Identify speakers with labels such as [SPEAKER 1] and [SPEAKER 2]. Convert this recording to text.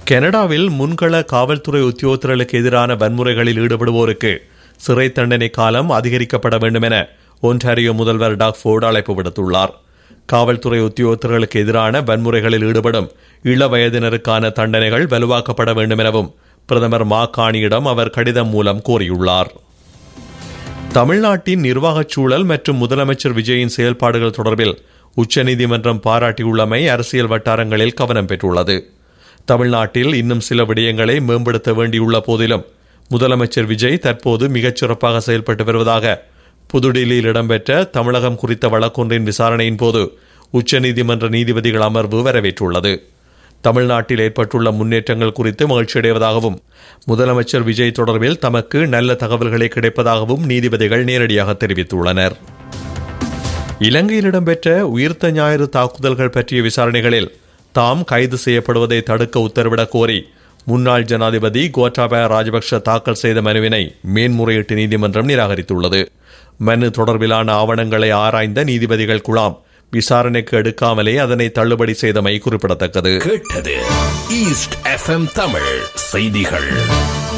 [SPEAKER 1] கனடாவில் முன்கள காவல்துறை உத்தியோகத்தர்களுக்கு எதிரான வன்முறைகளில் ஈடுபடுவோருக்கு சிறை தண்டனை காலம் அதிகரிக்கப்பட வேண்டும் என ஒன்டாரியோ முதல்வர் டாக் ஃபோர்டு அழைப்பு விடுத்துள்ளார் காவல்துறை உத்தியோகத்தர்களுக்கு எதிரான வன்முறைகளில் ஈடுபடும் இள வயதினருக்கான தண்டனைகள் வலுவாக்கப்பட வேண்டும் எனவும் பிரதமர் மாகாணியிடம் அவர் கடிதம் மூலம் கோரியுள்ளார் தமிழ்நாட்டின் நிர்வாகச் சூழல் மற்றும் முதலமைச்சர் விஜயின் செயல்பாடுகள் தொடர்பில் உச்சநீதிமன்றம் பாராட்டியுள்ளமை அரசியல் வட்டாரங்களில் கவனம் பெற்றுள்ளது தமிழ்நாட்டில் இன்னும் சில விடயங்களை மேம்படுத்த வேண்டியுள்ள போதிலும் முதலமைச்சர் விஜய் தற்போது மிகச் சிறப்பாக செயல்பட்டு வருவதாக புதுடில்லியில் இடம்பெற்ற தமிழகம் குறித்த வழக்கொன்றின் விசாரணையின் போது உச்சநீதிமன்ற நீதிபதிகள் அமர்வு வரவேற்றுள்ளது தமிழ்நாட்டில் ஏற்பட்டுள்ள முன்னேற்றங்கள் குறித்து மகிழ்ச்சியடைவதாகவும் முதலமைச்சர் விஜய் தொடர்பில் தமக்கு நல்ல தகவல்களை கிடைப்பதாகவும் நீதிபதிகள் நேரடியாக தெரிவித்துள்ளனர் இலங்கையில் இடம்பெற்ற உயிர்த்த ஞாயிறு தாக்குதல்கள் பற்றிய விசாரணைகளில் தாம் கைது செய்யப்படுவதை தடுக்க உத்தரவிடக் கோரி முன்னாள் ஜனாதிபதி கோட்டாபய ராஜபக்ஷ தாக்கல் செய்த மனுவினை மேன்முறையீட்டு நீதிமன்றம் நிராகரித்துள்ளது மனு தொடர்பிலான ஆவணங்களை ஆராய்ந்த நீதிபதிகள் குழாம் விசாரணைக்கு எடுக்காமலே அதனை தள்ளுபடி செய்தமை குறிப்பிடத்தக்கது
[SPEAKER 2] கேட்டது ஈஸ்ட் எஃப்எம் தமிழ் செய்திகள்